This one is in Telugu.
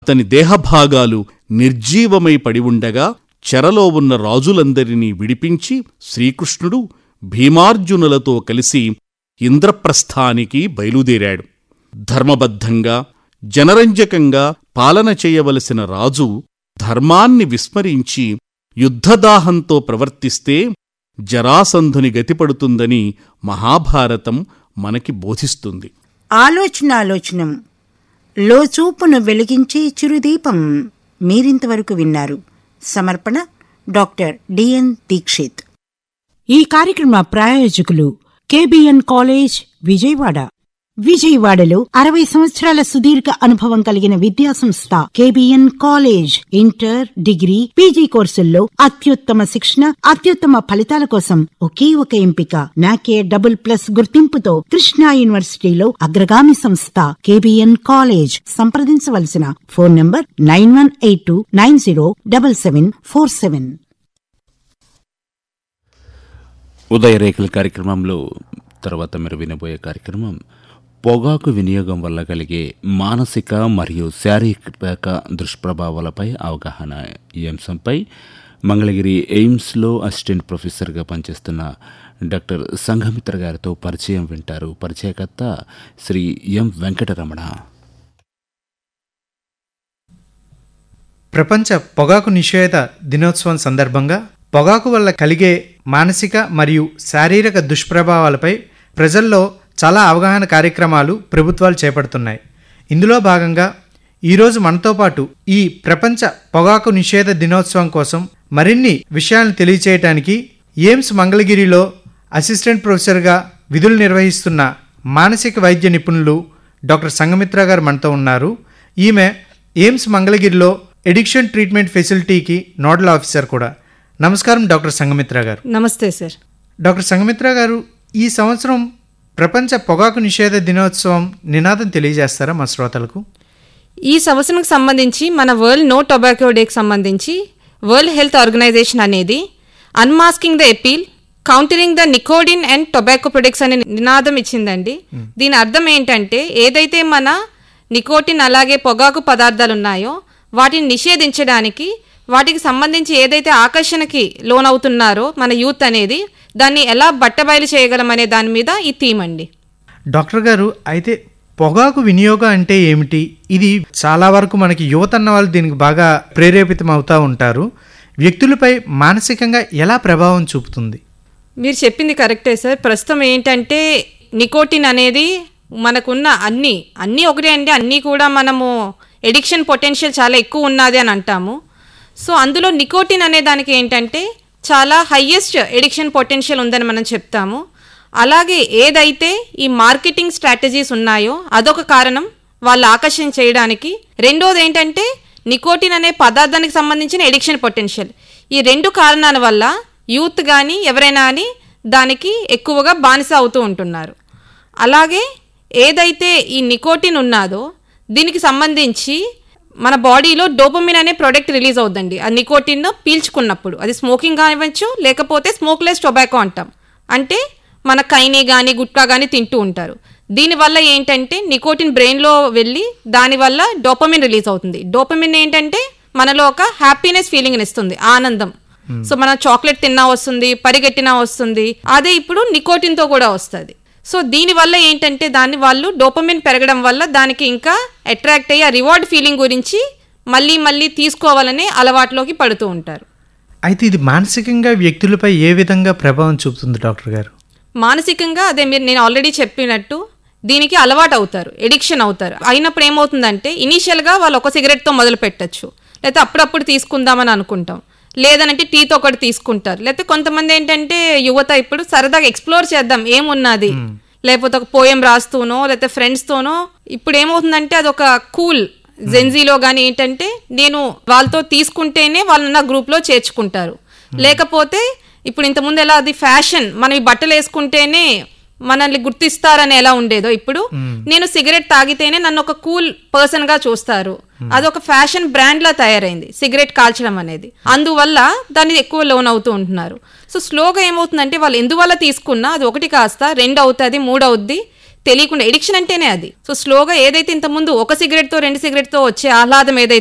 అతని దేహభాగాలు నిర్జీవమై పడి ఉండగా చెరలో ఉన్న రాజులందరినీ విడిపించి శ్రీకృష్ణుడు భీమార్జునులతో కలిసి ఇంద్రప్రస్థానికి బయలుదేరాడు ధర్మబద్ధంగా జనరంజకంగా పాలన చేయవలసిన రాజు ధర్మాన్ని విస్మరించి యుద్ధదాహంతో ప్రవర్తిస్తే జరాసంధుని గతిపడుతుందని మహాభారతం మనకి బోధిస్తుంది ఆలోచనాలోచనం లోచూపును వెలిగించే చిరుదీపం మీరింతవరకు విన్నారు సమర్పణ డాక్టర్ డిఎన్ దీక్షిత్ ఈ కార్యక్రమ ప్రాయోజకులు కేబిఎన్ కాలేజ్ విజయవాడ విజయవాడలో అరవై సంవత్సరాల సుదీర్ఘ అనుభవం కలిగిన విద్యా సంస్థ KBN college inter degree PG కోర్సుల్లో అత్యుత్తమ శిక్షణ అత్యుత్తమ ఫలితాల కోసం ఒకే ఒక ఎంపిక నాకే డబుల్ ప్లస్ గుర్తింపుతో కృష్ణా యూనివర్సిటీలో అగ్రగామి సంస్థ కేబిఎన్ కాలేజ్ సంప్రదించవలసిన phone number nine one eight two nine zero double seven four seven ఉదయరేఖల కార్యక్రమంలో తర్వాత మీరు వినబోయే కార్యక్రమం పొగాకు వినియోగం వల్ల కలిగే మానసిక మరియు శారీరక దుష్ప్రభావాలపై అవగాహన ఈ అంశంపై మంగళగిరి ఎయిమ్స్లో అసిస్టెంట్ ప్రొఫెసర్గా పనిచేస్తున్న డాక్టర్ సంఘమిత్ర గారితో పరిచయం వింటారు పరిచయకర్త శ్రీ ఎం వెంకటరమణ ప్రపంచ పొగాకు నిషేధ దినోత్సవం సందర్భంగా పొగాకు వల్ల కలిగే మానసిక మరియు శారీరక దుష్ప్రభావాలపై ప్రజల్లో చాలా అవగాహన కార్యక్రమాలు ప్రభుత్వాలు చేపడుతున్నాయి ఇందులో భాగంగా ఈరోజు మనతో పాటు ఈ ప్రపంచ పొగాకు నిషేధ దినోత్సవం కోసం మరిన్ని విషయాలను తెలియచేయటానికి ఎయిమ్స్ మంగళగిరిలో అసిస్టెంట్ ప్రొఫెసర్గా విధులు నిర్వహిస్తున్న మానసిక వైద్య నిపుణులు డాక్టర్ సంగమిత్ర గారు మనతో ఉన్నారు ఈమె ఎయిమ్స్ మంగళగిరిలో ఎడిక్షన్ ట్రీట్మెంట్ ఫెసిలిటీకి నోడల్ ఆఫీసర్ కూడా నమస్కారం డాక్టర్ సంగమిత్ర గారు నమస్తే సార్ డాక్టర్ సంగమిత్ర గారు ఈ సంవత్సరం ప్రపంచ పొగాకు నిషేధ దినోత్సవం నినాదం తెలియజేస్తారా మా శ్రోతలకు ఈ సంవత్సరంకి సంబంధించి మన వరల్డ్ నో టొబాకో డేకి సంబంధించి వరల్డ్ హెల్త్ ఆర్గనైజేషన్ అనేది unmasking the appeal countering the nicotine and tobacco products అనే నినాదం ఇచ్చిందండి దీని అర్థం ఏంటంటే ఏదైతే మన నికోటిన్ అలాగే పొగాకు పదార్థాలు ఉన్నాయో వాటిని నిషేధించడానికి వాటికి సంబంధించి ఏదైతే ఆకర్షణకి లోనవుతున్నారో మన యూత్ అనేది దాన్ని ఎలా బట్టబయలు చేయగలం అనే దాని మీద ఈ థీమ్ అండి డాక్టర్ గారు అయితే పొగాకు వినియోగం అంటే ఏమిటి ఇది చాలా వరకు మనకి యువత అన్న వాళ్ళు దీనికి బాగా ప్రేరేపితం అవుతూ ఉంటారు వ్యక్తులపై మానసికంగా ఎలా ప్రభావం చూపుతుంది మీరు చెప్పింది కరెక్టే సార్ ప్రస్తుతం ఏంటంటే నికోటిన్ అనేది మనకున్న అన్ని అన్నీ ఒకటే అంటే అన్నీ కూడా మనము ఎడిక్షన్ పొటెన్షియల్ చాలా ఎక్కువ ఉన్నది అని అంటాము సో అందులో నికోటిన్ అనే దానికి ఏంటంటే చాలా హయ్యెస్ట్ ఎడిక్షన్ పొటెన్షియల్ ఉందని మనం చెప్తాము అలాగే ఏదైతే ఈ మార్కెటింగ్ స్ట్రాటజీస్ ఉన్నాయో అదొక కారణం వాళ్ళు ఆకర్షణ చేయడానికి రెండోది ఏంటంటే నికోటిన్ అనే పదార్థానికి సంబంధించిన ఎడిక్షన్ పొటెన్షియల్ ఈ రెండు కారణాల వల్ల యూత్ కానీ ఎవరైనా కానీ దానికి ఎక్కువగా బానిస అవుతూ ఉంటున్నారు అలాగే ఏదైతే ఈ నికోటిన్ ఉన్నాదో దీనికి సంబంధించి మన బాడీలో డోపమిన్ అనే ప్రోడక్ట్ రిలీజ్ అవుద్దండి ఆ నికోటిన్ పీల్చుకున్నప్పుడు అది స్మోకింగ్ కానివ్వచ్చు లేకపోతే స్మోక్లెస్ టొబాకో అంటాం అంటే మన కైని కానీ గుట్కా కానీ తింటూ ఉంటారు దీనివల్ల ఏంటంటే నికోటిన్ బ్రెయిన్లో వెళ్ళి దానివల్ల డోపమిన్ రిలీజ్ అవుతుంది డోపమిన్ ఏంటంటే మనలో ఒక హ్యాపీనెస్ ఫీలింగ్ ఇస్తుంది ఆనందం సో మనం చాక్లెట్ తిన్నా వస్తుంది పరిగెట్టినా వస్తుంది అదే ఇప్పుడు నికోటిన్ తో కూడా వస్తుంది సో దీనివల్ల ఏంటంటే దాన్ని వాళ్ళు డోపమిన్ పెరగడం వల్ల దానికి ఇంకా అట్రాక్ట్ అయ్యి ఆ రివార్డ్ ఫీలింగ్ గురించి మళ్ళీ మళ్ళీ తీసుకోవాలనే అలవాట్లోకి పడుతూ ఉంటారు అయితే ఇది మానసికంగా వ్యక్తులపై ఏ విధంగా ప్రభావం చూపుతుంది డాక్టర్ గారు మానసికంగా అదే మీరు నేను ఆల్రెడీ చెప్పినట్టు దీనికి అలవాటు అవుతారు ఎడిక్షన్ అవుతారు అయినప్పుడు ఏమవుతుందంటే ఇనీషియల్గా వాళ్ళు ఒక సిగరెట్తో మొదలు పెట్టచ్చు లేకపోతే అప్పుడప్పుడు తీసుకుందామని అనుకుంటాం లేదనంటే టీతో ఒకటి తీసుకుంటారు లేకపోతే కొంతమంది ఏంటంటే యువత ఇప్పుడు సరదాగా ఎక్స్ప్లోర్ చేద్దాం ఏమున్నది లేకపోతే ఒక పోయం రాస్తూనో లేకపోతే ఫ్రెండ్స్తోనో ఇప్పుడు ఏమవుతుందంటే అది ఒక కూల్ జెన్జీలో కానీ ఏంటంటే నేను వాళ్ళతో తీసుకుంటేనే వాళ్ళు నా గ్రూప్లో చేర్చుకుంటారు లేకపోతే ఇప్పుడు ఇంతకుముందు ఎలా అది ఫ్యాషన్ మనం ఈ బట్టలు వేసుకుంటేనే మనల్ని గుర్తిస్తారని ఎలా ఉండేదో ఇప్పుడు నేను సిగరెట్ తాగితేనే నన్ను ఒక కూల్ పర్సన్ గా చూస్తారు అది ఒక ఫ్యాషన్ బ్రాండ్ లా తయారైంది సిగరెట్ కాల్చడం అనేది అందువల్ల దాన్ని ఎక్కువ లోన్ అవుతూ ఉంటున్నారు సో స్లోగా ఏమవుతుందంటే వాళ్ళు ఎందువల్ల తీసుకున్నా అది ఒకటి కాస్త రెండు అవుతుంది మూడు అవుద్ది తెలియకుండా ఎడిక్షన్ అంటేనే అది సో స్లోగా ఏదైతే ఇంత ముందు ఒక సిగరెట్ తో రెండు సిగరెట్ తో వచ్చే ఆహ్లాదం ఏదైతే